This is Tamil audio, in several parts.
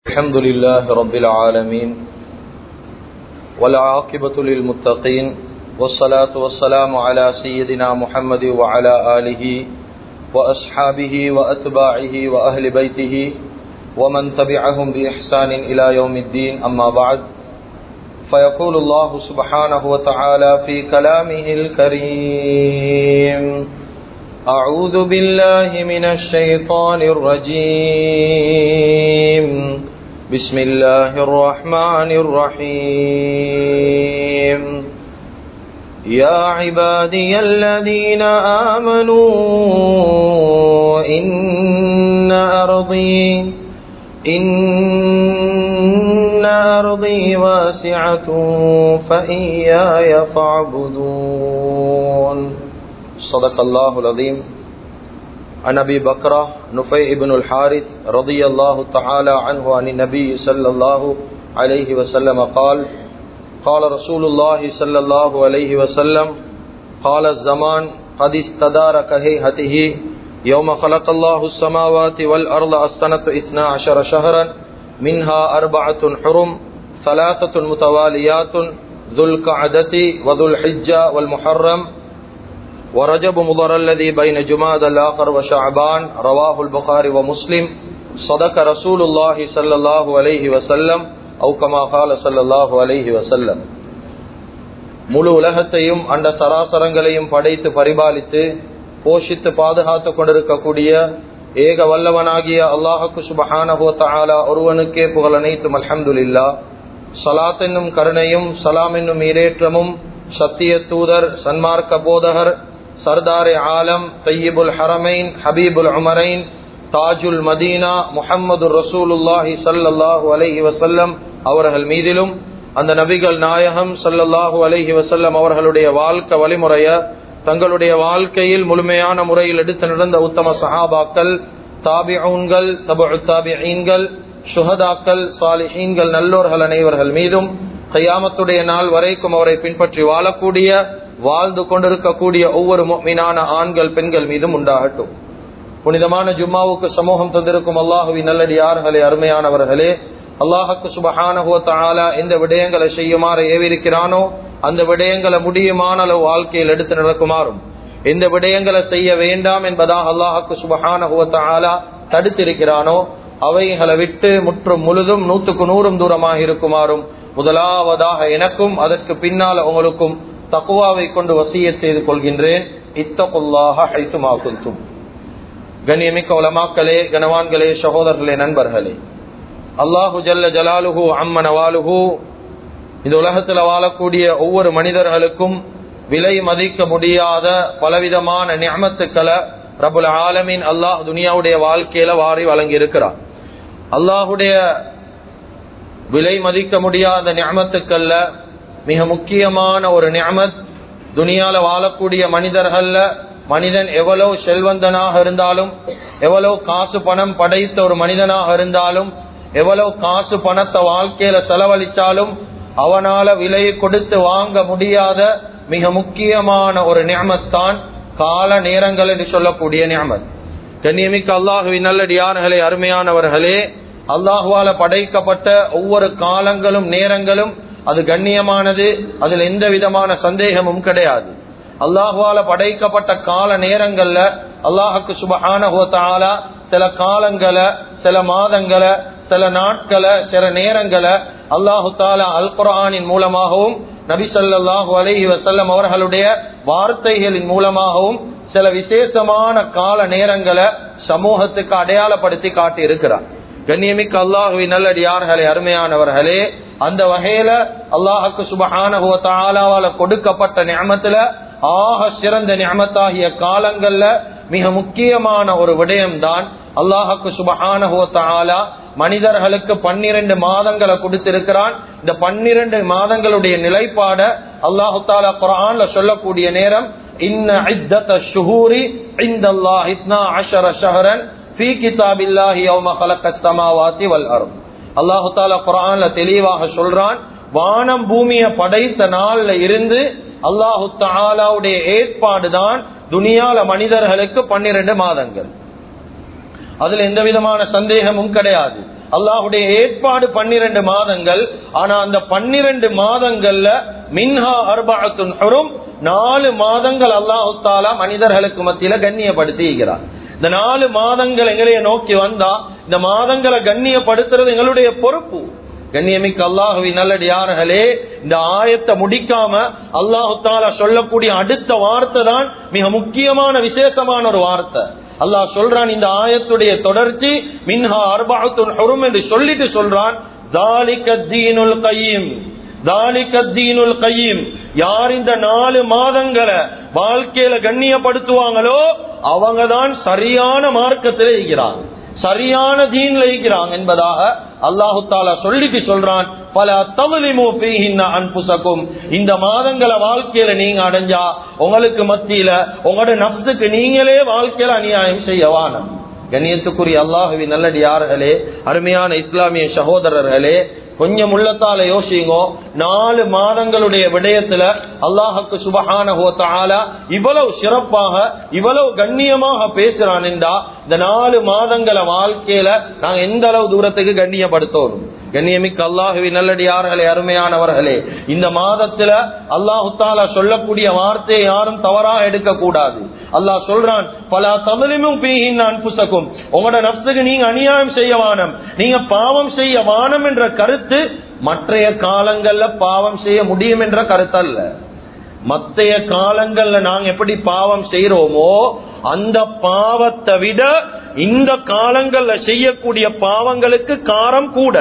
الحمد لله رب العالمين والعاقبة للمتقين والصلاة والسلام على سيدنا محمد وعلى آله وأصحابه وأتباعه وأهل بيته ومن تبعهم بإحسان إلى يوم الدين أما بعد فيقول الله سبحانه وتعالى في كلامه الكريم أعوذ بالله من الشيطان الرجيم بسم الله الرحمن الرحيم يا عبادي الذين آمنوا إن أرضي إن أرضي واسعة فإياي فاعبدون صدق الله العظيم عن أبي بكرة نفيع بن الحارث رضي الله تعالى عنه عن النبي صلى الله عليه وسلم قال قال رسول الله صلى الله عليه وسلم قال الزمان قد استدار كهيهته يوم خلق الله السماوات والأرض السنة اثنا عشر شهرا منها أربعة حرم ثلاثة متواليات ذو القعدة وذو الحجة والمحرم ورجب مضر الذي بين جماد الآخر وشعبان رواه البخاري ومسلم صدق رسول الله صلى الله عليه وسلم أو كما قال صلى الله عليه وسلم முழு உலகத்தையும் அந்த சராசரங்களையும் படைத்து பரிபாலித்து போஷித்து பாதுகாத்து கொண்டிருக்கக்கூடிய ஏக வல்லவனாகிய அல்லாஹுக்கு சுபஹானஹோ தஆலா ஒருவனுக்கே புகழ் அனைத்தும் அல்ஹம்துலில்லா சலாத் என்னும் கருணையும் சலாம் என்னும் ஈரேற்றமும் சத்திய தூதர் சன்மார்க்க போதகர் சர்தாரே ஆலம் தையீபுல் ஹரமைன் ஹபீபுல் உமரைன் தாஜுல் மதீனா முஹம்மது ரசூலுல்லாஹி சல்லல்லாஹு அலைஹி வசல்லம் அவர்கள் மீதிலும் அந்த நபிகள் நாயகம் சல்லல்லாஹு அலைஹி வசல்லம் அவர்களுடைய வாழ்க்கை வழிமுறைய தங்களுடைய வாழ்க்கையில் முழுமையான முறையில் எடுத்து நடந்த உத்தம சஹாபாக்கள் தாபிஊன்கள் தபு தாபிஈன்கள் சுஹதாக்கள் சாலிஹீன்கள் நல்லோர்கள் அனைவர்கள் மீதும் கையாமத்துடைய நாள் வரைக்கும் அவரை பின்பற்றி வாழக்கூடிய வாழ்ந்து கொண்டிருக்கக்கூடிய ஒவ்வொரு மீனான ஆண்கள் பெண்கள் மீதும் உண்டாகட்டும் புனிதமான ஜும்மாவுக்கு சமூகம் தந்திருக்கும் அல்லாஹுவின் நல்லடியார்களே அருமையானவர்களே அல்லாஹுக்கு சுபஹானஹுவத்தாலா எந்த விடயங்களை செய்யுமாறு ஏவிருக்கிறானோ அந்த விடயங்களை முடியுமான அளவு வாழ்க்கையில் எடுத்து நடக்குமாறும் எந்த விடயங்களை செய்ய வேண்டாம் என்பதாக அல்லாஹுக்கு சுபஹானஹுவத்தாலா தடுத்திருக்கிறானோ அவைகளை விட்டு முற்றும் முழுதும் நூற்றுக்கு நூறும் தூரமாக இருக்குமாறும் முதலாவதாக எனக்கும் அதற்கு பின்னால் உங்களுக்கும் தக்குவாவை கொண்டு வசிய செய்து கொள்கின்றேன் இத்தகுல்லாக ஹைத்துமாக்குத்தும் கண்ணியமிக்க உலமாக்களே கனவான்களே சகோதரர்களே நண்பர்களே அல்லாஹு ஜல்ல ஜலாலுஹு அம்ம நவாலுஹு இந்த உலகத்தில் வாழக்கூடிய ஒவ்வொரு மனிதர்களுக்கும் விலை மதிக்க முடியாத பலவிதமான நியமத்துக்களை ரபுல் ஆலமின் அல்லாஹ் துனியாவுடைய வாழ்க்கையில வாரி வழங்கி இருக்கிறார் அல்லாஹுடைய விலை மதிக்க முடியாத ஞாமத்துக்கல்ல மிக முக்கியமான ஒரு ஞாமத் துனியால வாழக்கூடிய மனிதர்கள்ல மனிதன் எவ்வளவு செல்வந்தனாக இருந்தாலும் எவ்வளவு காசு பணம் படைத்த ஒரு மனிதனாக இருந்தாலும் எவ்வளவு காசு பணத்தை வாழ்க்கையில செலவழித்தாலும் அவனால விலை கொடுத்து வாங்க முடியாத மிக முக்கியமான ஒரு நியமத்தான் கால நேரங்கள் என்று சொல்லக்கூடிய நியமத் கண்ணியமிக்க அல்லாஹுவின் நல்லடியார்களே அருமையானவர்களே அல்லாஹுவால படைக்கப்பட்ட ஒவ்வொரு காலங்களும் நேரங்களும் அது கண்ணியமானது அதில் எந்த விதமான சந்தேகமும் கிடையாது அல்லாஹுவால படைக்கப்பட்ட கால நேரங்கள்ல அல்லாஹுக்கு சுபஹான சில காலங்களை சில மாதங்களை சில நாட்களை சில நேரங்களை அல்லாஹு தாலா அல் குரானின் மூலமாகவும் நபி சொல்லாஹு அலஹி வசல்லம் அவர்களுடைய வார்த்தைகளின் மூலமாகவும் சில விசேஷமான கால நேரங்களை சமூகத்துக்கு அடையாளப்படுத்தி காட்டி இருக்கிறார் கண்ணியமிக்க அல்லாஹுவின் நல்லடியார்களே அருமையானவர்களே அந்த வகையில அல்லாஹுக்கு சுபஹானவால கொடுக்கப்பட்ட ஞாபகத்துல ஆக சிறந்த ஞாபகத்தாகிய காலங்கள்ல மிக முக்கியமான ஒரு விடயம்தான் அல்லாஹுக்கு சுபஹானஹுவத்தாலா மனிதர்களுக்கு பன்னிரண்டு மாதங்களை கொடுத்திருக்கிறான் இந்த பன்னிரண்டு மாதங்களுடைய நிலைப்பாட அல்லாஹு தாலா குரான்ல சொல்லக்கூடிய நேரம் இன்ன இத்தத்த ஷுஹூரி இந்தல்லாஹ் இத்னா அஷர ஷஹரன் ஃபீ கிதாபில்லாஹி யௌம ஹலக்க ஸமாவாதி வல் அர்த் அல்லாஹ் தஆலா குர்ஆன்ல தெளிவாக சொல்றான் வானம் பூமியை படைத்த நாள்ல இருந்து அல்லாஹு தஆலாவுடைய ஏற்பாடு தான் துனியால மனிதர்களுக்கு பன்னிரண்டு மாதங்கள் அதுல எந்த விதமான சந்தேகமும் கிடையாது அல்லாஹுடைய ஏற்பாடு பன்னிரண்டு மாதங்கள் ஆனா அந்த பன்னிரண்டு மாதங்கள்ல மின்ஹா அர்பாத்துன் ஹுரும் நாலு மாதங்கள் அல்லாஹு தாலா மனிதர்களுக்கு மத்தியில கண்ணியப்படுத்தி இருக்கிறார் இந்த நாலு மாதங்கள் எங்களைய நோக்கி வந்தா இந்த மாதங்களை கண்ணியப்படுத்துறது எங்களுடைய பொறுப்பு கண்ணியமிக்க அல்லாஹுவி நல்லடியார்களே இந்த ஆயத்தை முடிக்காம அல்லாஹு தாலா சொல்லக்கூடிய அடுத்த வார்த்தை தான் மிக முக்கியமான விசேஷமான ஒரு வார்த்தை அல்லாஹ் சொல்றான் இந்த ஆயத்துடைய தொடர்ச்சி மின்ஹா அர்பாத்துன் ஹுரும் என்று சொல்லிட்டு சொல்றான் தாலிக தீனுல் கையும் தாலிகத்தீனுல் கையும் யார் இந்த நாலு மாதங்களை வாழ்க்கையில கண்ணியப்படுத்துவாங்களோ அவங்க தான் சரியான மார்க்கத்தில் இருக்கிறாங்க சரியான தீன்ல இருக்கிறாங்க என்பதாக அல்லாஹு தாலா சொல்லிட்டு சொல்றான் பல தவலிமோ பீகின்ன அன்புசக்கும் இந்த மாதங்களை வாழ்க்கையில நீங்க அடைஞ்சா உங்களுக்கு மத்தியில உங்களோட நப்சுக்கு நீங்களே வாழ்க்கையில அநியாயம் செய்யவான கண்ணியத்துக்குரிய அல்லாஹுவி நல்லடியார்களே அருமையான இஸ்லாமிய சகோதரர்களே கொஞ்சம் உள்ளத்தால யோசிங்கோ நாலு மாதங்களுடைய விடயத்துல அல்லாஹுக்கு சுபஹான இவ்வளவு சிறப்பாக இவ்வளவு கண்ணியமாக பேசுறான் என்றா இந்த நாலு மாதங்களை வாழ்க்கையில நாங்க எந்த அளவு தூரத்துக்கு கண்ணியப்படுத்தோம் கண்ணியமிக்க அல்லாஹுவி நல்லடியார்களே அருமையானவர்களே இந்த மாதத்துல அல்லாஹு தாலா சொல்லக்கூடிய வார்த்தையை யாரும் தவறாக எடுக்க கூடாது அல்லாஹ் சொல்றான் பல தமிழும் பீகின் அன்புசக்கும் உங்களோட நப்சுக்கு நீங்க அநியாயம் செய்ய வானம் நீங்க பாவம் செய்ய வானம் என்ற கருத்து மற்றைய காலங்கள்ல பாவம் செய்ய முடியும் என்ற கருத்து அல்ல மத்தைய காலங்கள்ல நாங்க எப்படி பாவம் செய்யறோமோ அந்த பாவத்தை விட இந்த காலங்கள்ல செய்யக்கூடிய பாவங்களுக்கு காரம் கூட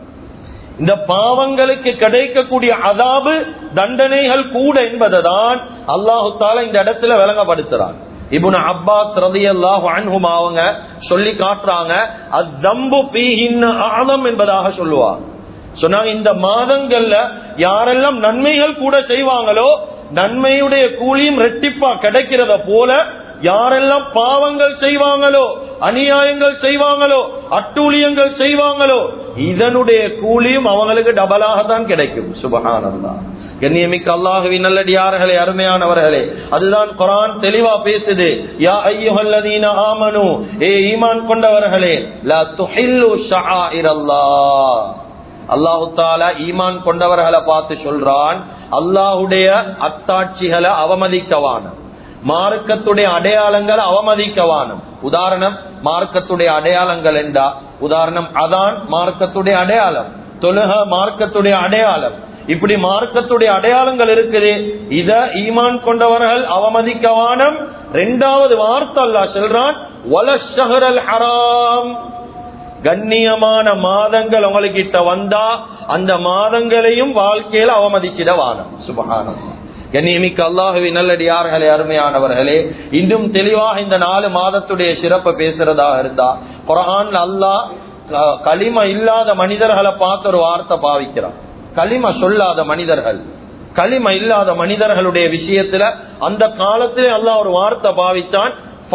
இந்த பாவங்களுக்கு கிடைக்கக்கூடிய அதாபு தண்டனைகள் கூட என்பதுதான் அல்லாஹு தாலா இந்த இடத்துல விளங்கப்படுத்துறான் இபுன் அப்பாஸ் ரதியல்லாஹு அன்ஹும் அவங்க சொல்லி காட்டுறாங்க அத்தம்பு பீஹின் ஆதம் என்பதாக சொல்லுவாங்க சொன்னாங்க இந்த மாதங்கள்ல யாரெல்லாம் நன்மைகள் கூட செய்வாங்களோ நன்மையுடைய கூலியும் ரெட்டிப்பா கிடைக்கிறத போல யாரெல்லாம் பாவங்கள் செய்வாங்களோ அநியாயங்கள் செய்வாங்களோ அட்டூழியங்கள் செய்வாங்களோ இதனுடைய கூலியும் அவங்களுக்கு டபலாக தான் கிடைக்கும் சுபகானந்தா கண்ணியமிக்க அல்லாஹுவி நல்லடியார்களே அருமையானவர்களே அதுதான் குரான் தெளிவா பேசுது யா ஐயுஹல்லதீன ஆமனு ஏ ஈமான் கொண்டவர்களே லா துஹில்லு ஷஆயிரல்லாஹ் அல்லாஹு தாலா ஈமான் கொண்டவர்களை பார்த்து சொல்றான் அல்லாஹுடைய அத்தாட்சிகளை அவமதிக்கவான மார்க்கத்துடைய அடையாளங்களை அவமதிக்கவானும் உதாரணம் மார்க்கத்துடைய அடையாளங்கள் என்றா உதாரணம் அதான் மார்க்கத்துடைய அடையாளம் தொழுக மார்க்கத்துடைய அடையாளம் இப்படி மார்க்கத்துடைய அடையாளங்கள் இருக்குது இத ஈமான் கொண்டவர்கள் அவமதிக்கவானம் ரெண்டாவது வார்த்தை அல்லா சொல்றான் ஹராம் கண்ணியமான மாதங்கள் உங்ககிட்ட வந்தா அந்த மாதங்களையும் வாழ்க்கையில அவமதிக்கிட வானம் சுபகானம் கண்ணியமிக்க அல்லாஹுவி நல்லடியார்களே அருமையானவர்களே இன்னும் தெளிவாக இந்த நாலு மாதத்துடைய சிறப்பை பேசுறதா இருந்தா குரான் அல்லாஹ் களிம இல்லாத மனிதர்களை பார்த்து ஒரு வார்த்தை பாவிக்கிறான் களிம சொல்லாத மனிதர்கள் களிம இல்லாத மனிதர்களுடைய விஷயத்துல அந்த காலத்திலே அல்லாஹ் ஒரு வார்த்தை பாவித்தான்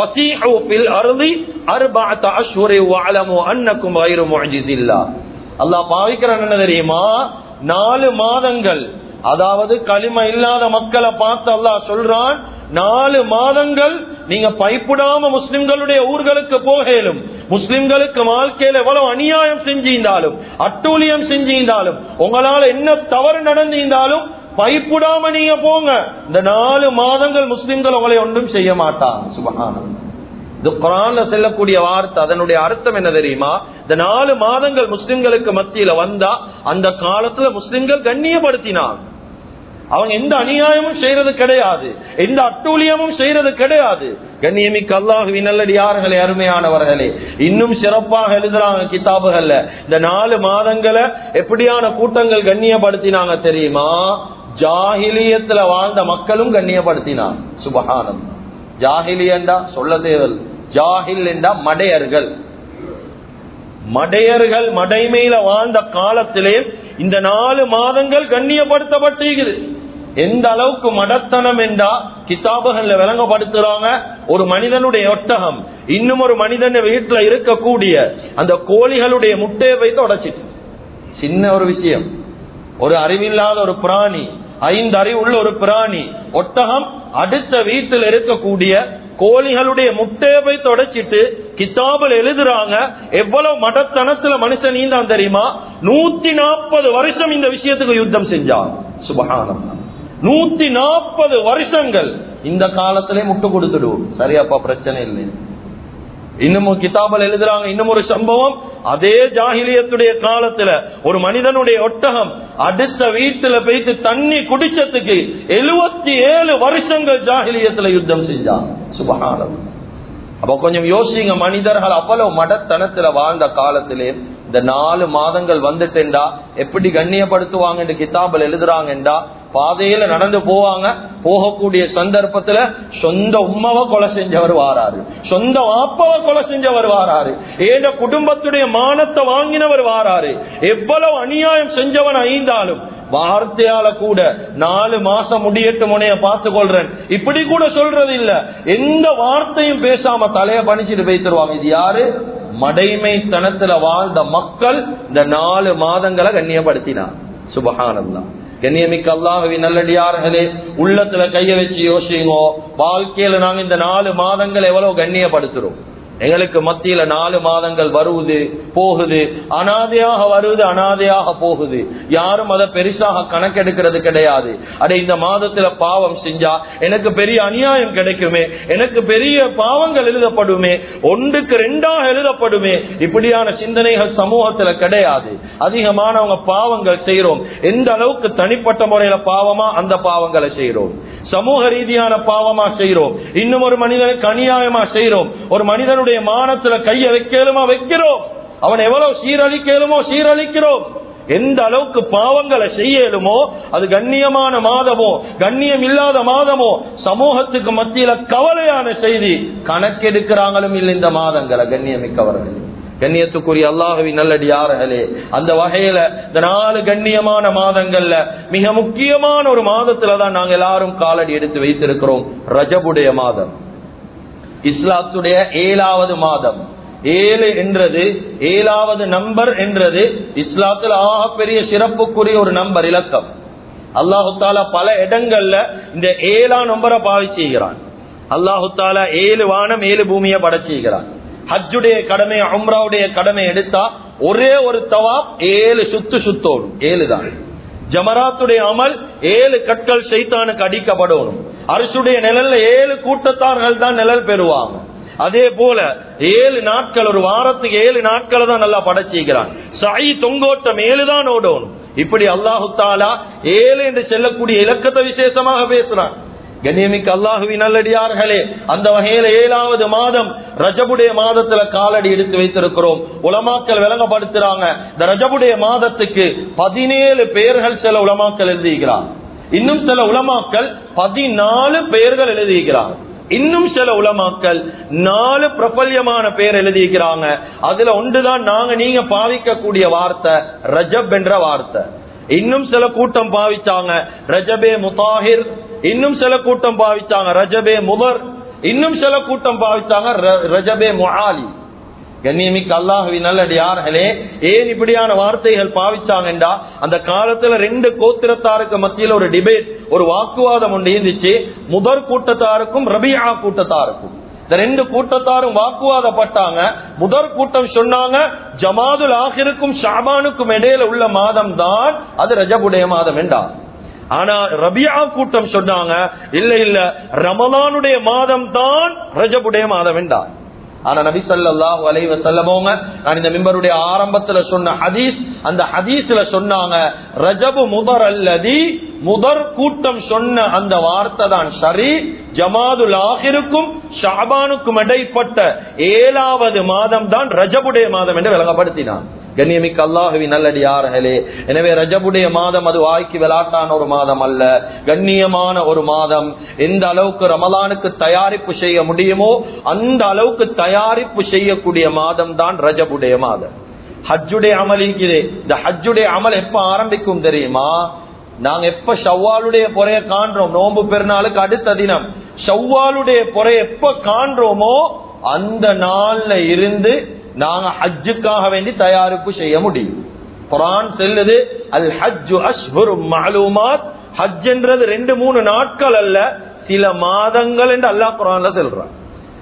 அல்லாஹ் பாவிக்கிறான் என்ன தெரியுமா நாலு மாதங்கள் அதாவது களிம இல்லாத மக்களை பார்த்து அல்லாஹ் சொல்றான் நாலு மாதங்கள் நீங்க பயப்படாம முஸ்லிம்களுடைய ஊர்களுக்கு போகலும் முஸ்லிம்களுக்கு வாழ்க்கையில எவ்வளவு அநியாயம் செஞ்சிருந்தாலும் அட்டூழியம் செஞ்சிருந்தாலும் உங்களால என்ன தவறு நடந்திருந்தாலும் பயப்படாம நீங்க போங்க இந்த நாலு மாதங்கள் முஸ்லிம்கள் உங்களை ஒன்றும் செய்ய மாட்டாங்க சுபகானம் இது குரான்ல செல்லக்கூடிய வார்த்தை அதனுடைய அர்த்தம் என்ன தெரியுமா இந்த நாலு மாதங்கள் முஸ்லிம்களுக்கு மத்தியில வந்தா அந்த காலத்துல முஸ்லிம்கள் கண்ணியப்படுத்தினாங்க அவங்க எந்த அநியாயமும் செய்யறது கிடையாது எந்த அட்டூழியமும் செய்யறது கிடையாது கண்ணியமிக்க அல்லாஹுவி நல்லடியார்களே அருமையானவர்களே இன்னும் சிறப்பாக எழுதுறாங்க கிதாபுகள்ல இந்த நாலு மாதங்களை எப்படியான கூட்டங்கள் கண்ணியப்படுத்தினாங்க தெரியுமா ஜாகிலியத்துல வாழ்ந்த மக்களும் கண்ணியப்படுத்தினாங்க சுபகானம் ஜாகிலியண்டா சொல்ல தேவல் ஜாகில் என்றா மடையர்கள் மடையர்கள் மடைமையில வாழ்ந்த காலத்திலே இந்த நாலு மாதங்கள் கண்ணியப்படுத்தப்பட்டிருக்குது எந்த அளவுக்கு மடத்தனம் என்றா கிதாபுகள்ல விளங்கப்படுத்துறாங்க ஒரு மனிதனுடைய ஒட்டகம் இன்னும் ஒரு மனிதன் வீட்டுல இருக்கக்கூடிய அந்த கோழிகளுடைய முட்டையை வைத்து உடைச்சிட்டு சின்ன ஒரு விஷயம் ஒரு அறிவில்லாத ஒரு பிராணி ஐந்து அறிவுள்ள ஒரு பிராணி ஒட்டகம் அடுத்த வீட்டில் இருக்கக்கூடிய கோழிகளுடைய முட்டையை போய் தொடச்சிட்டு கிதாபில் எழுதுறாங்க எவ்வளவு மடத்தனத்துல மனுஷன் நீந்தான் தெரியுமா நூத்தி நாற்பது வருஷம் இந்த விஷயத்துக்கு யுத்தம் செஞ்சான் சுபகானம் நூத்தி நாற்பது வருஷங்கள் இந்த காலத்திலே முட்டு கொடுத்துடுவோம் சரியாப்பா பிரச்சனை இல்லை இன்னும் கிதாபல் எழுதுறாங்க இன்னும் ஒரு சம்பவம் அதே ஜாகிலியத்துடைய காலத்துல ஒரு மனிதனுடைய ஒட்டகம் அடுத்த வீட்டுல போயிட்டு தண்ணி குடிச்சதுக்கு எழுபத்தி ஏழு வருஷங்கள் ஜாகிலியத்துல யுத்தம் செஞ்சான் சுபகானம் அப்ப கொஞ்சம் யோசிங்க மனிதர்கள் அவ்வளவு மடத்தனத்துல வாழ்ந்த காலத்திலே இந்த நாலு மாதங்கள் வந்துட்டேன்டா எப்படி கண்ணியப்படுத்துவாங்க கிதாபில் எழுதுறாங்கடா பாதையில நடந்து போவாங்க போகக்கூடிய சந்தர்ப்பத்துல சொந்த உம்மாவை கொலை செஞ்சவர் வாராரு சொந்த வாப்பாவை கொலை செஞ்சவர் வாராரு ஏத குடும்பத்துடைய மானத்தை வாங்கினவர் வாராரு எவ்வளவு அநியாயம் செஞ்சவன் ஐந்தாலும் வார்த்தையால கூட நாலு மாசம் முடியட்டு முனைய பார்த்து கொள்றேன் இப்படி கூட சொல்றது இல்ல எந்த வார்த்தையும் பேசாம தலைய பணிச்சிட்டு பேசிடுவாங்க இது யாரு மடைமைத்தனத்துல வாழ்ந்த மக்கள் இந்த நாலு மாதங்களை கண்ணியப்படுத்தினார் சுபகானந்தா கண்ணியமிக்க அல்லாஹவி நல்லடியார்களே உள்ளத்துல கைய வச்சு யோசிங்கோ வாழ்க்கையில நாங்க இந்த நாலு மாதங்கள் எவ்வளவு கண்ணியப்படுத்துறோம் எங்களுக்கு மத்தியில நாலு மாதங்கள் வருவது போகுது அனாதையாக வருவது அனாதையாக போகுது யாரும் அதை பெருசாக கணக்கெடுக்கிறது கிடையாது அட இந்த மாதத்துல பாவம் செஞ்சா எனக்கு பெரிய அநியாயம் கிடைக்குமே எனக்கு பெரிய பாவங்கள் எழுதப்படுமே ஒன்றுக்கு ரெண்டாக எழுதப்படுமே இப்படியான சிந்தனைகள் சமூகத்துல கிடையாது அதிகமானவங்க பாவங்கள் செய்யறோம் எந்த அளவுக்கு தனிப்பட்ட முறையில பாவமா அந்த பாவங்களை செய்யறோம் சமூக ரீதியான பாவமா செய்யறோம் இன்னும் ஒரு மனிதனுக்கு அநியாயமா செய்யறோம் ஒரு மனிதனுடைய மானத்துல கைய வைக்கலுமா வைக்கிறோம் அவன் எவ்வளவு சீரழிக்கலுமோ சீரழிக்கிறோம் எந்த அளவுக்கு பாவங்களை செய்யலுமோ அது கண்ணியமான மாதமோ கண்ணியம் இல்லாத மாதமோ சமூகத்துக்கு மத்தியில கவலையான செய்தி கணக்கெடுக்கிறாங்களும் இல்லை இந்த மாதங்களை கண்ணியமிக்கவர்கள் கண்ணியத்துக்குரிய அல்லாஹவி நல்லடியார்களே அந்த வகையில இந்த நாலு கண்ணியமான மாதங்கள்ல மிக முக்கியமான ஒரு மாதத்துல தான் நாங்க எல்லாரும் காலடி எடுத்து வைத்திருக்கிறோம் ரஜபுடைய மாதம் இஸ்லாத்துடைய ஏழாவது மாதம் ஏழு என்றது ஏழாவது நம்பர் என்றது இஸ்லாத்தில் ஆக பெரிய சிறப்புக்குரிய ஒரு நம்பர் இலக்கம் அல்லாஹு தாலா பல இடங்கள்ல இந்த ஏழாம் நம்பரை பாவிச்சுகிறான் அல்லாஹு தாலா ஏழு வானம் ஏழு பூமியை படைச்சுகிறான் ஹஜ்ஜுடைய கடமை அம்ராவுடைய கடமை எடுத்தா ஒரே ஒரு தவாப் ஏழு சுத்து சுத்தோடும் ஏழு தான் ஜமராத்துடைய அமல் ஏழு கற்கள் சைத்தானுக்கு அடிக்கப்படணும் அரசுடைய நிழல்ல ஏழு கூட்டத்தார்கள் தான் நிழல் பெறுவாங்க அதே போல ஏழு நாட்கள் ஒரு வாரத்துக்கு ஏழு நாட்களை தான் நல்லா படைச்சிக்கிறான் சாய் தொங்கோட்டம் ஏழு தான் ஓடணும் இப்படி அல்லாஹு தாலா ஏழு என்று செல்லக்கூடிய இலக்கத்தை விசேஷமாக பேசுறான் கண்ணியமிக்க அல்லாஹுவி நல்லடியார்களே அந்த வகையில ஏழாவது மாதம் ரஜபுடைய மாதத்துல காலடி எடுத்து வைத்திருக்கிறோம் உலமாக்கள் விளங்கப்படுத்துறாங்க இந்த ரஜபுடைய மாதத்துக்கு பதினேழு பெயர்கள் சில உலமாக்கள் எழுதிக்கிறார் இன்னும் சில உலமாக்கள் பதினாலு பெயர்கள் எழுதியிருக்கிறாங்க இன்னும் சில உலமாக்கள் நாலு பிரபல்யமான பெயர் எழுதியிருக்கிறாங்க அதுல ஒன்றுதான் நாங்க நீங்க பாவிக்கக்கூடிய வார்த்தை ரஜப் என்ற வார்த்தை இன்னும் சில கூட்டம் பாவிச்சாங்க ரஜபே முதாஹிர் இன்னும் சில கூட்டம் பாவிச்சாங்க ரஜபே முதர் இன்னும் சில கூட்டம் பாவிச்சாங்க ரஜபே முஆலி கண்ணியமிக்க அல்லாஹுவி நல்லடியார்களே ஏன் இப்படியான வார்த்தைகள் பாவிச்சாங்கண்டா அந்த காலத்துல ரெண்டு கோத்திரத்தாருக்கு மத்தியில் ஒரு டிபேட் ஒரு வாக்குவாதம் ஒன்று இருந்துச்சு முதற் கூட்டத்தாருக்கும் ரபியா கூட்டத்தாருக்கும் இந்த ரெண்டு கூட்டத்தாரும் வாக்குவாதப்பட்டாங்க முதற் கூட்டம் சொன்னாங்க ஜமாதுல் ஆஹிருக்கும் ஷாபானுக்கும் இடையில உள்ள மாதம் தான் அது ரஜபுடைய மாதம் என்றா ஆனா ரபியா கூட்டம் சொன்னாங்க இல்ல இல்ல ரமலானுடைய மாதம் தான் ரஜபுடைய மாதம் என்றார் ஆனா நபி ஸல்லல்லாஹு அலைஹி வஸல்லமோங்க நான் இந்த மிம்பருடைய ஆரம்பத்துல சொன்ன ஹதீஸ் அந்த ஹதீஸ்ல சொன்னாங்க ரஜபு முதர் அல்லதி முதற் கூட்டம் சொன்ன அந்த வார்த்தை தான் சரி ஜமாதுல் ஆஹிருக்கும் ஷாபானுக்கும் இடைப்பட்ட ஏழாவது மாதம் தான் ரஜபுடைய மாதம் என்று விளங்கப்படுத்தினான் கண்ணியமிக்க அல்லாஹுவி நல்லடியார்களே எனவே ரஜபுடைய மாதம் அது வாய்க்கு விளாட்டான ஒரு மாதம் அல்ல கண்ணியமான ஒரு மாதம் எந்த அளவுக்கு ரமலானுக்கு தயாரிப்பு செய்ய முடியுமோ அந்த அளவுக்கு தயாரிப்பு செய்யக்கூடிய மாதம் தான் ரஜபுடைய மாதம் ஹஜ்ஜுடைய அமல் இருக்குது இந்த ஹஜ்ஜுடைய அமல் எப்ப ஆரம்பிக்கும் தெரியுமா நாங்க எப்ப ஷவ்வாலுடைய பொறைய காண்றோம் நோன்பு பெருநாளுக்கு அடுத்த தினம் ஷவ்வாலுடைய பொறைய எப்ப காண்றோமோ அந்த நாள்ல இருந்து நாங்க ஹஜ்ஜுக்காக வேண்டி தயாரிப்பு செய்ய முடியும் குரான் செல்லுது அல் ஹஜ்ஜு அஷ்ஹுரு மஅலூமாத் ஹஜ் என்றது ரெண்டு மூணு நாட்கள் அல்ல சில மாதங்கள் என்று அல்லாஹ் குரான்ல சொல்றான்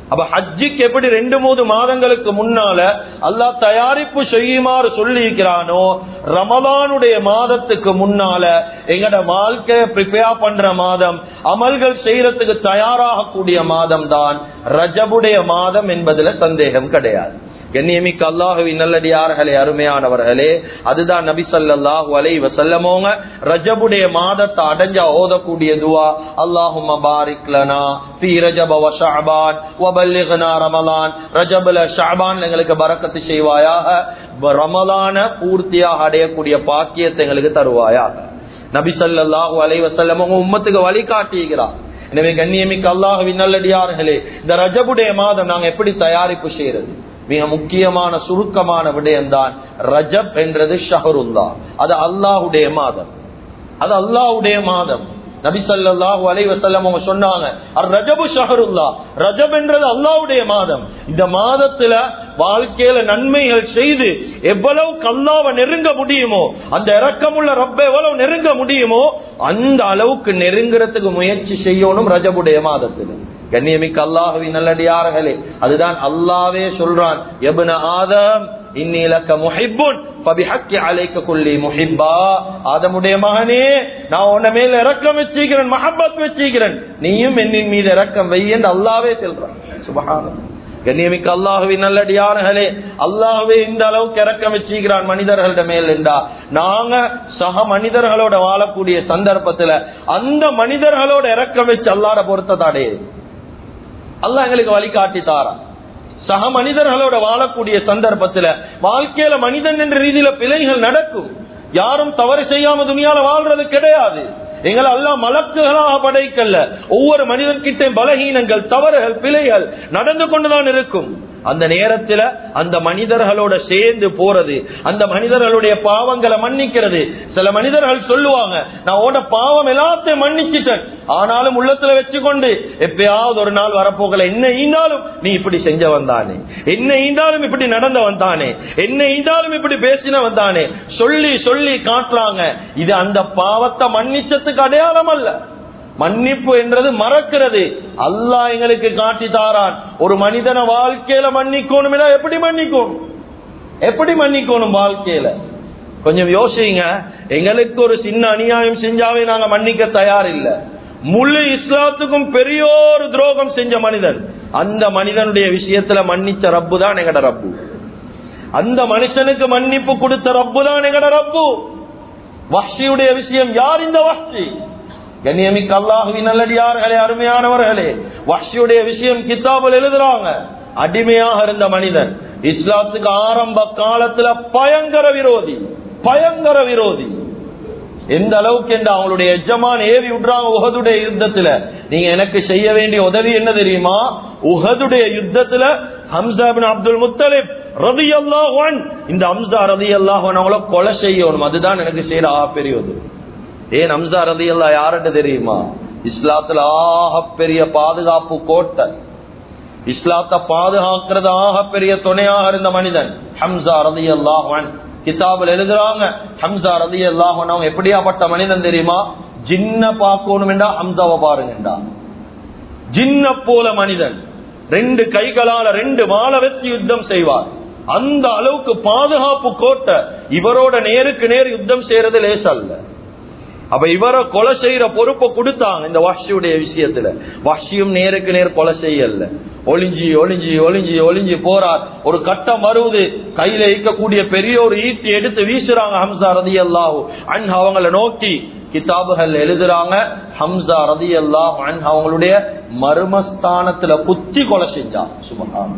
அப்ப ஹஜ்ஜிக்கு எப்படி ரெண்டு மூணு மாதங்களுக்கு முன்னால அல்லாஹ் தயாரிப்பு செய்யுமாறு சொல்லியிருக்கிறானோ ரமலானுடைய மாதத்துக்கு முன்னால எங்கட வாழ்க்கையை ப்ரிப்பேர் பண்ற மாதம் அமல்கள் செய்யறதுக்கு தயாராகக்கூடிய மாதம் தான் ரஜபுடைய மாதம் என்பதுல சந்தேகம் கிடையாது கண்ணியமிக்க அல்லாஹுவின் நல்லடியார்களே அருமையானவர்களே அதுதான் நபி ஸல்லல்லாஹு அலைஹி வஸல்லமோங்க ரஜபுடைய மாதத்தை அடைஞ்சா ஓதக்கூடிய துவா அல்லாஹும்ம பாரிக் லனா ஃபீ ரஜப வ ஷஅபான் வ பல்லிக்னா ரமலான் ரஜபல ஷஅபான் எங்களுக்கு பரக்கத்து செய்வாயாக ரமலான பூர்த்தியாக அடையக்கூடிய பாக்கியத்தை எங்களுக்கு தருவாயாக நபி ஸல்லல்லாஹு அலைஹி வஸல்லம் உங்க உம்மத்துக்கு வழிகாட்டுகிறார் எனவே கண்ணியமிக்க அல்லாஹுவின் நல்லடியார்களே இந்த ரஜபுடைய மாதம் நாங்க எப்படி தயாரிப்பு செய்யறது மிக முக்கியமான சுருக்கமான விடயம்தான் ரஜப் என்றது ஷஹருல்லா அது அல்லாஹுடைய மாதம் அது அல்லாஹுடைய மாதம் நபி ஸல்லல்லாஹு அலைஹி வஸல்லம் அவங்க சொன்னாங்க அர் ரஜபு ஷஹருல்லா ரஜப் என்றது அல்லாஹ்வுடைய மாதம் இந்த மாதத்துல வாழ்க்கையில நன்மைகள் செய்து எவ்வளவு கல்லாவ நெருங்க முடியுமோ அந்த இரக்கமுள்ள ரப்ப எவ்வளவு நெருங்க முடியுமோ அந்த அளவுக்கு நெருங்குறதுக்கு முயற்சி செய்யணும் ரஜபுடைய மாதத்துல கண்ணியமிக்க அல்லாஹுவின் நல்லடியார்களே அதுதான் அல்லாவே சொல்றான் எபுன ஆதம் இன்னிலக்க முஹிப்புன் பபிஹக்கி அலைக்க கொல்லி முஹிப்பா ஆதமுடைய மகனே நான் உன்ன மேல இறக்கம் வச்சுக்கிறேன் மஹப்பத் வச்சுக்கிறேன் நீயும் என்னின் மீது இறக்கம் வை என்று அல்லாவே சொல்றான் சுபஹானம் கண்ணியமிக்க அல்லாஹுவின் நல்லடியார்களே அல்லாஹ்வே இந்த அளவுக்கு இறக்கம் வச்சுக்கிறான் மனிதர்களோட மேல் என்றா நாங்க சக மனிதர்களோட வாழக்கூடிய சந்தர்ப்பத்துல அந்த மனிதர்களோட இறக்கம் வச்சு அல்லாட பொருத்தத்தாடே அல்லாஹ் எங்களுக்கு வழிகாட்டி தாரான் சக மனிதர்களோட வாழக்கூடிய சந்தர்ப்பத்துல வாழ்க்கையில மனிதன் என்ற ரீதியில பிழைகள் நடக்கும் யாரும் தவறு செய்யாம துணியால வாழ்றது கிடையாது எங்களை எல்லாம் மலக்குகளாக படைக்கல்ல ஒவ்வொரு மனிதன் கிட்ட பலகீனங்கள் தவறுகள் பிழைகள் நடந்து கொண்டுதான் இருக்கும் அந்த நேரத்துல அந்த மனிதர்களோட சேர்ந்து போறது அந்த மனிதர்களுடைய பாவங்களை மன்னிக்கிறது சில மனிதர்கள் சொல்லுவாங்க நான் உன பாவம் எல்லாத்தையும் மன்னிச்சிட்டேன் ஆனாலும் உள்ளத்துல வச்சுக்கொண்டு எப்பயாவது ஒரு நாள் வரப்போகல என்ன ஈந்தாலும் நீ இப்படி செஞ்ச வந்தானே என்ன ஈந்தாலும் இப்படி நடந்த வந்தானே என்ன ஈந்தாலும் இப்படி பேசின வந்தானே சொல்லி சொல்லி காட்டுறாங்க இது அந்த பாவத்தை மன்னிச்சதுக்கு அடையாளம் அல்ல மன்னிப்பு என்றது மறக்கிறது அல்லாஹ் எங்களுக்கு காட்டி தாரான் ஒரு மனிதன வாழ்க்கையில மன்னிக்கணும் எப்படி மன்னிக்கணும் எப்படி மன்னிக்கணும் வாழ்க்கையில கொஞ்சம் யோசிங்க எங்களுக்கு ஒரு சின்ன அநியாயம் செஞ்சாவே நாங்க மன்னிக்க தயார் இல்ல முழு இஸ்லாத்துக்கும் பெரிய ஒரு துரோகம் செஞ்ச மனிதன் அந்த மனிதனுடைய விஷயத்துல மன்னிச்ச ரப்பு தான் எங்கட ரப்பு அந்த மனுஷனுக்கு மன்னிப்பு கொடுத்த ரப்பு தான் எங்கட ரப்பு வஹ்ஷியுடைய விஷயம் யார் இந்த வஹ்ஷி கண்ணியமிக்க அல்லாஹுவின் நல்லடியார்களே அருமையானவர்களே வஹ்ஷியுடைய விஷயம் கித்தாபில் எழுதுறாங்க அடிமையாக இருந்த மனிதன் இஸ்லாத்துக்கு ஆரம்ப காலத்துல பயங்கர விரோதி பயங்கர விரோதி எந்த அளவுக்கு என்று அவங்களுடைய எஜமான் ஏவி விடுறாங்க உகதுடைய யுத்தத்துல நீங்க எனக்கு செய்ய வேண்டிய உதவி என்ன தெரியுமா உகதுடைய யுத்தத்துல ஹம்சா பின் அப்துல் முத்தலிப் ரதி அல்லாஹன் இந்த ஹம்சா ரதி அல்லாஹன் அவங்கள கொலை செய்யணும் அதுதான் எனக்கு செய்யற ஆ பெரிய உதவி ஏன் ஹம்சா ரதி அல்லா யார்கிட்ட தெரியுமா இஸ்லாத்துல ஆக பெரிய பாதுகாப்பு கோட்டை இஸ்லாத்தை பாதுகாக்கிறது ஆக பெரிய துணையாக இருந்த மனிதன் ஹம்சா ரதி அல்லாஹன் கிதாபில் எழுதுறாங்க ஹம்சா ரதி அல்லாஹன் அவங்க எப்படியாப்பட்ட மனிதன் தெரியுமா ஜின்ன பார்க்கணும் என்றா ஹம்சாவை பாருங்கண்டா ஜின்ன போல மனிதன் ரெண்டு கைகளால ரெண்டு மாலை வச்சு யுத்தம் செய்வார் அந்த அளவுக்கு பாதுகாப்பு கோட்டை இவரோட நேருக்கு நேர் யுத்தம் செய்யறது லேசல்ல அப்ப இவரை கொலை செய்யற பொறுப்பை கொடுத்தாங்க இந்த வாஷியுடைய விஷயத்துல வாஷியும் நேருக்கு நேர் கொலை செய்யல ஒளிஞ்சி ஒளிஞ்சி ஒளிஞ்சி ஒளிஞ்சி போறார் ஒரு கட்டம் வருவது கையில இருக்கக்கூடிய பெரிய ஒரு ஈட்டி எடுத்து வீசுறாங்க ஹம்சா ரதி அல்லாஹூ அன் அவங்களை நோக்கி கிதாபுகள் எழுதுறாங்க ஹம்சா ரதி அல்லாஹ் அன் அவங்களுடைய மர்மஸ்தானத்துல குத்தி கொலை செஞ்சான் சுபகான்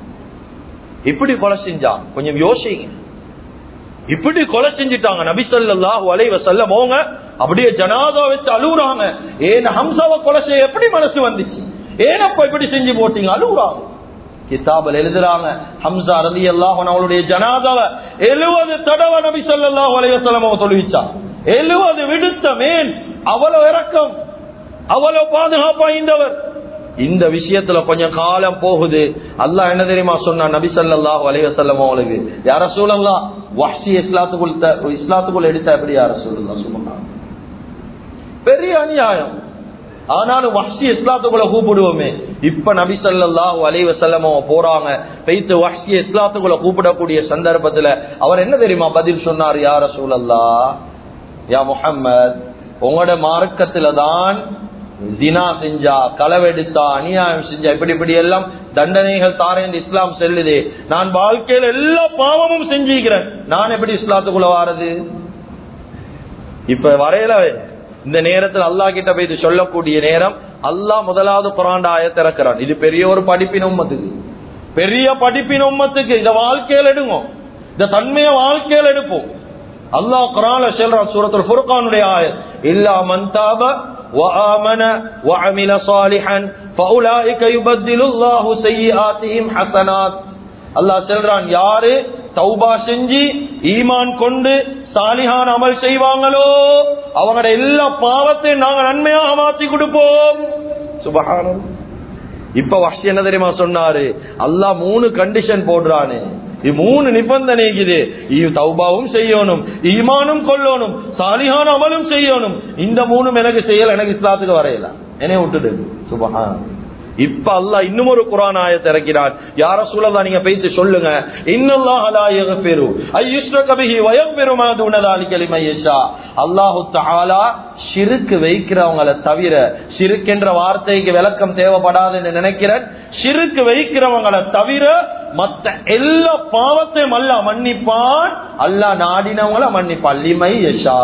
இப்படி கொலை செஞ்சான் கொஞ்சம் யோசிங்க இப்படி கொலை செஞ்சுட்டாங்க நபிசல்லாஹு அலைவ செல்லமோங்க அப்படியே ஜனாதா வச்சு அழுகுறாங்க ஏன் ஹம்சாவை கொலை செய்ய எப்படி மனசு வந்துச்சு ஏனப்ப இப்படி செஞ்சு போட்டீங்க அழுகுறாங்க கிதாபில் எழுதுறாங்க ஹம்சா ரதி அல்லாஹ் அவளுடைய ஜனாதாவை எழுபது தடவை நபி சொல்லாஹு அலைவசல்லம் அவங்க தொழுவிச்சா எழுபது விடுத்த மேன் அவ்வளவு இறக்கம் அவ்வளவு பாதுகாப்பா இந்தவர் இந்த விஷயத்துல கொஞ்சம் காலம் போகுது அல்லாஹ் என்ன தெரியுமா சொன்னா நபி சல்லாஹூ அலைவசல்லம் அவங்களுக்கு யார சூழல்லாம் வஹ்ஷி இஸ்லாத்துக்குள் இஸ்லாத்துக்குள் எடுத்தா எப்படி யார சூழல்லாம் சொல்லுங்க பெரிய அநியாயம் ஆனாலும் வஹ்ஷி இஸ்லாத்துக்குள்ள கூப்பிடுவோமே இப்ப நபி ஸல்லல்லாஹு அலைஹி வஸல்லம் அவங்க போறாங்க பெய்த்து வஹ்ஷி இஸ்லாத்துக்குள்ள கூப்பிடக்கூடிய சந்தர்ப்பத்துல அவர் என்ன தெரியுமா பதில் சொன்னார் யா ரசூலல்லாஹ் யா முஹம்மத் உங்களோட மார்க்கத்துல தான் ஜினா செஞ்சா களவெடுத்தா அநியாயம் செஞ்சா இப்படி இப்படி எல்லாம் தண்டனைகள் தாரேன் இஸ்லாம் செல்லுது நான் வாழ்க்கையில எல்லா பாவமும் செஞ்சுக்கிறேன் நான் எப்படி இஸ்லாத்துக்குள்ள வாரது இப்ப வரையில இந்த நேரத்தில் அல்லாஹ் கிட்ட போய் இது சொல்லக்கூடிய நேரம் அல்லாஹ் முதலாவது குரான் ஆயத்தை இறக்குறான் இது பெரிய ஒரு படிப்பின் உம்மத்துக்கு பெரிய படிப்பின் உம்மத்துக்கு இத வாழ்க்கையில் எடுங்க இந்த தன்மைய வாழ்க்கையில் எடுப்போம் அல்லாஹ் குரான்ல சொல்றான் சூரத்துல் ஃபுர்கானுடைய ஆயத் இல்லா மன் தாப وآمن وعمل صالحا فأولئك يبدل الله سيئاتهم حسنات அல்லாஹ் சொல்றான் யாரு தௌபா செஞ்சு ஈமான் கொண்டு சாலிஹான் அமல் செய்வாங்களோ அவங்களோட எல்லா பாவத்தையும் நாங்க நன்மையாக மாத்தி கொடுப்போம் சுபஹானம் இப்ப வஷ் என்ன தெரியுமா சொன்னாரு அல்லாஹ் மூணு கண்டிஷன் போடுறானு இது மூணு நிபந்தனை இது இது தௌபாவும் செய்யணும் ஈமானும் கொள்ளணும் சாலிஹான் அமலும் செய்யணும் இந்த மூணும் எனக்கு செய்யல எனக்கு இஸ்லாத்துக்கு வரையல என்னைய விட்டுடு சுபஹான் இப்ப அல்லாஹ் இன்னும் ஒரு குரான் ஆயத்தை இறக்கிறான் யார சூழலா நீங்க பேசி சொல்லுங்க இன்னல்லாஹ் லா யக்ஃபிரு ஐயுஷ்ரக பிஹி வ யக்ஃபிரு மா தூன ذلك لمن يشاء அல்லாஹ் தஆலா ஷிர்க் வைக்கிறவங்கள தவிர ஷிர்க் என்ற வார்த்தைக்கு விளக்கம் தேவைப்படாதுன்னு நினைக்கிறேன் ஷிர்க் வைக்கிறவங்கள தவிர மத்த எல்லா பாவத்தையும் அல்லாஹ் மன்னிப்பான் அல்லாஹ் நாடினவங்கள மன்னிப்பான் லிமை யஷா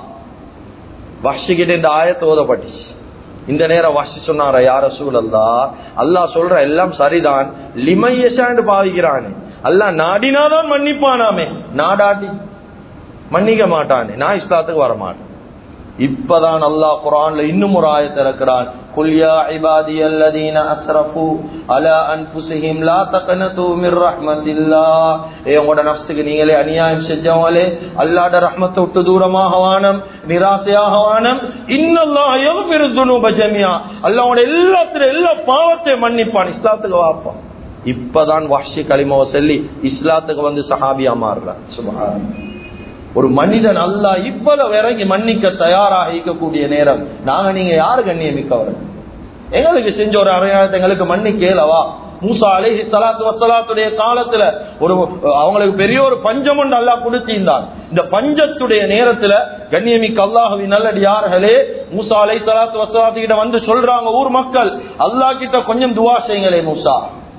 வஷிக்கிட்ட இந்த ஆயத்தை ஓதப்பட்டுச்சு இந்த நேரம் வாசி சொன்னார யார சூழல்லா அல்லாஹ் சொல்ற எல்லாம் சரிதான் லிமையசான்னு பாவிக்கிறானே அல்லாஹ் நாடினாதான் மன்னிப்பானாமே நாடாட்டி மன்னிக்க மாட்டானே நான் இஸ்லாத்துக்கு வர மாட்டேன் இப்பதான் அல்லாஹ் குரான்ல இன்னும் ஒரு ஆயத்தை இருக்கிறான் قل يا عبادي الذين اسرفوا على انفسهم لا تقنطوا من رحمه الله ஏ உங்களோட நஃப்ஸுக்கு நீங்களே அநியாயம் செஞ்சவங்களே அல்லாஹ்ட ரஹ்மத்தை விட்டு தூரமாக வானம் நிராசையாக வானம் இன்னல்லாஹ் யக்ஃபிரு ذنوب ஜமீஆ அல்லாஹ் உங்களோட எல்லாத்துல எல்லா பாவத்தையும் மன்னிப்பான் இஸ்லாத்துக்கு வாப்பான் இப்பதான் வஹ்ஷி கலிமாவை சொல்லி இஸ்லாத்துக்கு வந்து சஹாபியா மாறுறான் சுபஹான் ஒரு மனிதன் அல்லா இவ்வளவு இறங்கி மன்னிக்க தயாராக இருக்கக்கூடிய நேரம் நாங்க நீங்க யாரு கண்ணியமிக்கவர் எங்களுக்கு செஞ்ச ஒரு அடையாளத்தை எங்களுக்கு மன்னிக்கலவா மூசா அலைஹி சலாத்து வசலாத்துடைய காலத்துல ஒரு அவங்களுக்கு பெரிய ஒரு பஞ்சம் ஒன்று அல்லா கொடுத்திருந்தான் இந்த பஞ்சத்துடைய நேரத்துல கண்ணியமிக்க அல்லாஹுவின் நல்லடியார்களே மூசா அலை சலாத்து வசலாத்து கிட்ட வந்து சொல்றாங்க ஊர் மக்கள் அல்லாஹ் கிட்ட கொஞ்சம் துவா செய்யுங்களே மூசா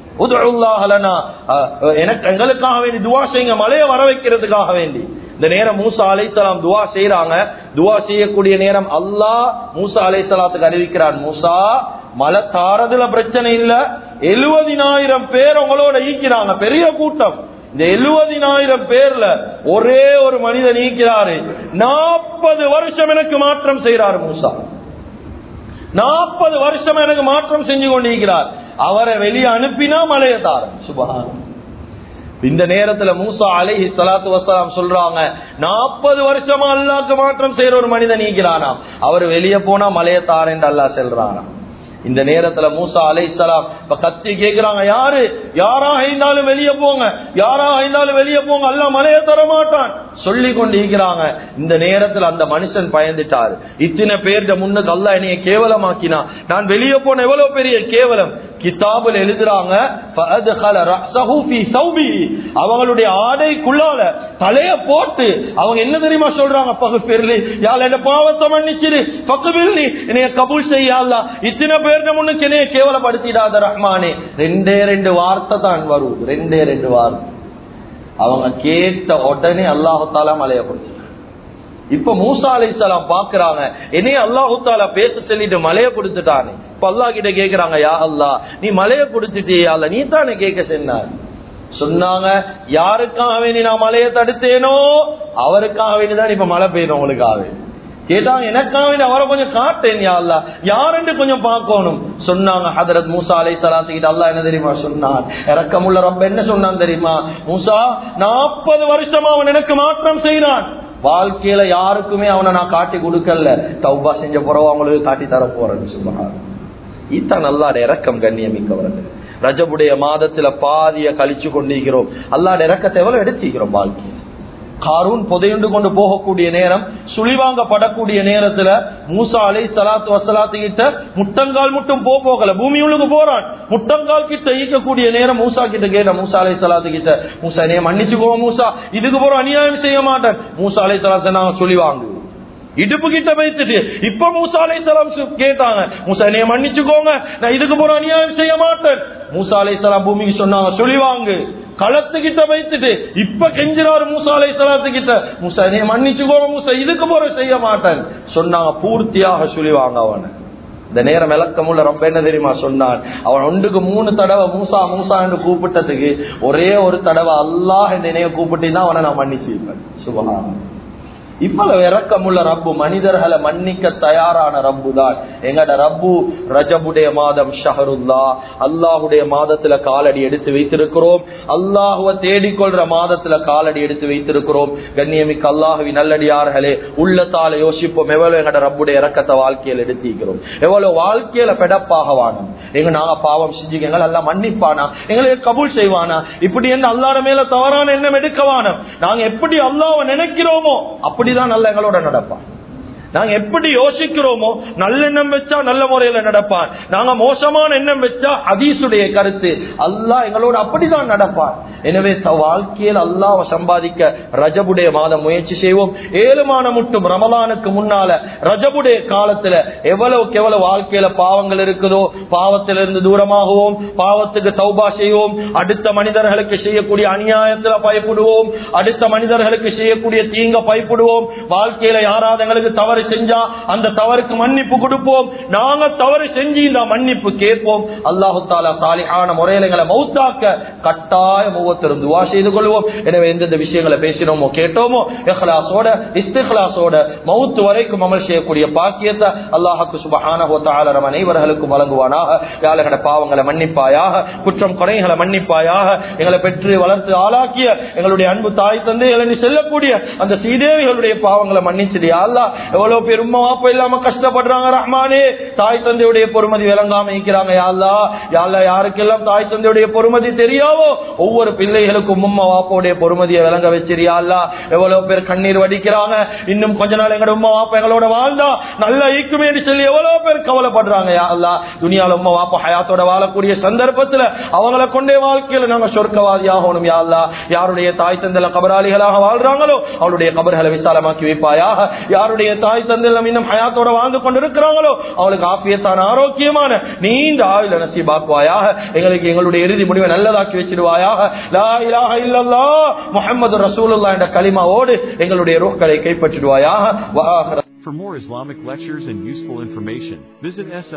எனக்கு எங்களுக்காக வேண்டி துவா செய்யுங்க மலையை வர வைக்கிறதுக்காக வேண்டி இந்த நேரம் மூசா அலைசலாம் துவா செய்யறாங்க துவா செய்யக்கூடிய நேரம் அல்லாஹ் மூசா அலைசலாத்துக்கு அறிவிக்கிறான் மூசா மலை தாரதுல பிரச்சனை இல்ல எழுபதினாயிரம் பேர் உங்களோட ஈக்கிறாங்க பெரிய கூட்டம் இந்த எழுபதினாயிரம் பேர்ல ஒரே ஒரு மனிதன் ஈக்கிறாரு நாற்பது வருஷம் எனக்கு மாற்றம் செய்யறாரு மூசா நாற்பது வருஷம் எனக்கு மாற்றம் செஞ்சு கொண்டிருக்கிறார் அவரை வெளியே அனுப்பினா மலையை தாரம் சுபகான் இந்த நேரத்துல மூசா அலைஹி சலாத்து வசலாம் சொல்றாங்க நாற்பது வருஷமா அல்லாக்கு மாற்றம் செய்யற ஒரு மனிதன் நீக்கிறானாம் அவர் வெளியே போனா மலையை தாரேன் அல்லா செல்றானாம் இந்த நேரத்துல மூசா அலை சலாம் இப்ப கத்தி கேக்குறாங்க யாரு யாராக இருந்தாலும் வெளியே போங்க யாராக இருந்தாலும் வெளியே போங்க அல்ல மலையை தர மாட்டான் சொல்லி கொண்டு இருக்கிறாங்க இந்த நேரத்துல அந்த மனுஷன் பயந்துட்டாரு இத்தனை பேர்கிட்ட முன்னுக்கு அல்ல என்னைய கேவலமாக்கினா நான் வெளியே போன எவ்வளவு பெரிய கேவலம் கிதாபில் எழுதுறாங்க அவங்களுடைய ஆடைக்குள்ளால தலைய போட்டு அவங்க என்ன தெரியுமா சொல்றாங்க பகு பேர்ல யாழ் என்ன பாவத்தை மன்னிச்சிரு பக்கு பேர்லி என்னைய கபூல் செய்யல இத்தனை பேர்கிட்ட முன்னுக்கு என்னைய கேவலப்படுத்திடாத ரஹ்மானே ரெண்டே ரெண்டு வார்த்தை தான் வரும் ரெண்டே ரெண்டு வார்த்தை அவங்க கேட்ட உடனே அல்லாஹால மலைய கொடுத்து இப்ப மூசா அலிசலாம் பாக்குறாங்க என்னைய அல்லாஹு தாலா பேச சொல்லிட்டு மலைய கொடுத்துட்டானே இப்ப அல்லா கிட்ட கேக்குறாங்க யா அல்லா நீ மலைய கொடுத்துட்டியா அல்ல நீ தானே கேட்க சொன்னார் சொன்னாங்க யாருக்காக வேண்டி நான் மலையை தடுத்தேனோ அவருக்காக வேண்டிதான் இப்ப மழை பெய்யணும் உங்களுக்காக கேட்டாங்க எனக்காக வேண்டி அவரை கொஞ்சம் காட்டேன் யா அல்லா யாருன்னு கொஞ்சம் பார்க்கணும் சொன்னாங்க ஹதரத் மூசா அலை சலாத்துக்கிட்ட அல்லா என்ன தெரியுமா சொன்னான் இறக்கமுள்ள ரொம்ப என்ன சொன்னான் தெரியுமா மூசா நாற்பது வருஷமா அவன் எனக்கு மாற்றம் செய்யறான் வாழ்க்கையில யாருக்குமே அவனை நான் காட்டி கொடுக்கல தௌபா செஞ்ச புறவா அவங்களுக்கு காட்டி தர போறேன்னு சொல்லுவாங்க இத்தான் அல்லாட இறக்கம் கண்ணியமிக்கவர்கள் ரஜபுடைய மாதத்துல பாதிய கழிச்சு கொண்டிருக்கிறோம் அல்லாட இறக்கத்தை எவ்வளவு எடுத்திக்கிறோம் வாழ்க்கையில காரூன் புதையுண்டு கொண்டு போகக்கூடிய நேரம் சுழிவாங்கப்படக்கூடிய நேரத்துல மூசா அலை சலாத்து வசலாத்து கிட்ட முட்டங்கால் மட்டும் போ போகல பூமி உள்ளுக்கு போறான் முட்டங்கால் கிட்ட ஈக்கக்கூடிய நேரம் மூசா கிட்ட கேட்ட மூசா அலை சலாத்து கிட்ட மூசா என்னைய மன்னிச்சுக்கோ மூசா இதுக்கு போற அநியாயம் செய்ய மாட்டேன் மூசா அலை சலாத்தை நான் சொல்லி வாங்கு இடுப்பு கிட்ட வைத்துட்டு இப்ப மூசா அலை சலாம் கேட்டாங்க மூசா என்னைய மன்னிச்சுக்கோங்க நான் இதுக்கு போற அநியாயம் செய்ய மாட்டேன் மூசா அலை சலாம் பூமிக்கு சொன்னாங்க சொல்லி வாங்கு களத்து கிட்ட வைத்துட்டு இப்ப கெஞ்சினாரு மூசா அலை சலாத்து கிட்ட மூசா என்னைய மன்னிச்சுக்கோங்க மூசா இதுக்கு போற செய்ய மாட்டேன் சொன்னாங்க பூர்த்தியாக சொல்லி வாங்க அவனை இந்த நேரம் விளக்கமுள்ள ரொம்ப என்ன தெரியுமா சொன்னான் அவன் ஒன்றுக்கு மூணு தடவை மூசா மூசா என்று கூப்பிட்டதுக்கு ஒரே ஒரு தடவை அல்லாஹ் என்ற நினைவு கூப்பிட்டீங்கன்னா அவனை நான் மன்னிச்சிருப்பேன் சுபகாரம் இவ்வளவு இறக்கமுள்ள ரப்பு மனிதர்களை மன்னிக்க தயாரான ரப்பு தான் எங்கட ரப்பு ரஜபுடைய மாதம் ஷஹருல்லா அல்லாஹுடைய மாதத்துல காலடி எடுத்து வைத்திருக்கிறோம் அல்லாஹுவ தேடிக்கொள்ற மாதத்துல காலடி எடுத்து வைத்திருக்கிறோம் கண்ணியமிக்க அல்லாஹுவி நல்லடியார்களே உள்ளத்தால யோசிப்போம் எவ்வளவு எங்கட ரப்புடைய இறக்கத்தை வாழ்க்கையில் எடுத்திருக்கிறோம் எவ்வளவு வாழ்க்கையில பெடப்பாக வாணும் எங்க நாங்க பாவம் செஞ்சு எங்களை எல்லாம் மன்னிப்பானா எங்களை கபூல் செய்வானா இப்படி என்ன அல்லாட மேல தவறான எண்ணம் எடுக்கவானா நாங்க எப்படி அல்லாஹ்வை நினைக்கிறோமோ அப்படிதான் நல்ல எங்களோட நடப்பான் நாங்க எப்படி யோசிக்கிறோமோ நல்லெண்ணம் வச்சா நல்ல முறையில நடப்பான் நாங்க மோசமான எண்ணம் வச்சா ஹதீசுடைய கருத்து அல்லாஹ் எங்களோட அப்படிதான் நடப்பான் எனவே த- வாழ்க்கையில் அல்லாஹ்வை சம்பாதிக்க ரஜபுடைய மாதம் முயற்சி செய்வோம் ஏழுமான முட்டும் ரமலானுக்கு முன்னால ரஜபுடைய காலத்துல எவ்வளவுக்கு எவ்வளவு வாழ்க்கையில பாவங்கள் இருக்குதோ பாவத்திலிருந்து தூரமாகுவோம் பாவத்துக்கு தௌபா செய்வோம் அடுத்த மனிதர்களுக்கு செய்யக்கூடிய அநியாயத்துல பயப்படுவோம் அடுத்த மனிதர்களுக்கு செய்யக்கூடிய தீங்க பயப்படுவோம் வாழ்க்கையில யாராவது எங்களுக்கு தவறு செஞ்சா அந்த தவறுக்கு மன்னிப்பு கொடுப்போம் நாங்க தவறு செஞ்சு இந்த மன்னிப்பு கேட்போம் அல்லாஹு தாலா சாலிஹான முறையில எங்களை மௌத்தாக்க கட்டாயம் ஒவ்வொருத்தரும் துவா செய்து கொள்வோம் எனவே எந்தெந்த விஷயங்களை பேசினோமோ கேட்டோமோ இஹ்லாஸோட இஸ்திஹ்லாஸோட மௌத்து வரைக்கும் அமல் செய்யக்கூடிய பாக்கியத்தை அல்லாஹுக்கு சுபஹான நம் அனைவர்களுக்கும் வழங்குவானாக யாழகட பாவங்களை மன்னிப்பாயாக குற்றம் குறைகளை மன்னிப்பாயாக எங்களை பெற்று வளர்த்து ஆளாக்கிய எங்களுடைய அன்பு தாய் தந்தை நீ செல்லக்கூடிய அந்த சீதேவிகளுடைய பாவங்களை மன்னிச்சிடியா அல்லா எவ்வளவு பேர் உம்மா வாப்பா இல்லாம கஷ்டப்படுறாங்க ரஹ்மானே தாய் தந்தையுடைய பொறுமதி விளங்காம இருக்கிறாங்க யாழ்லா யாழ்லா யாருக்கெல்லாம் தாய் தந்தையுடைய பொறுமதி தெரியாவோ ஒவ்வொரு பிள்ளைகளுக்கும் உம்மா வாப்பாவுடைய பொறுமதியை விளங்க வச்சிரியா அல்லா எவ்வளவு பேர் கண்ணீர் வடிக்கிறாங்க இன்னும் கொஞ்ச நாள் எங்களோட உம்மா வாப்பா எங்களோட வாழ்ந்தா நல்லா ஈக்குமே சொல்லி எவ்வளவு பேர் கவலைப்படுறாங்க யா அல்லா துனியால உம்மா வாப்பா ஹயாத்தோட வாழக்கூடிய சந்தர்ப்பத்துல அவங்கள கொண்டே வாழ்க்கையில நாங்க சொர்க்கவாதி ஆகணும் யா அல்லா யாருடைய தாய் தந்தல கபராளிகளாக வாழ்றாங்களோ அவளுடைய கபர்களை விசாலமாக்கி வைப்பாயாக யாருடைய தாய் தந்தல் இன்னும் ஹயாத்தோட வாழ்ந்து கொண்டிருக்கிறாங்களோ அவளுக்கு ஆபியத்தான ஆரோக்கியமான நீண்ட ஆயுள நசீபாக்குவாயாக எங்களுக்கு எங்களுடைய இறுதி முடிவை நல்லதாக்கி வச்சிருவாயாக லா இலாஹ இல்லல்லாஹ் முஹம்மது ரசூலுல்லாஹ் என்ற கலிமாவோடு எங்களுடைய ரூஹ்களை கைப்பற்றிடுவாயாக வ ஆஹிர For more Islamic lectures and useful information, visit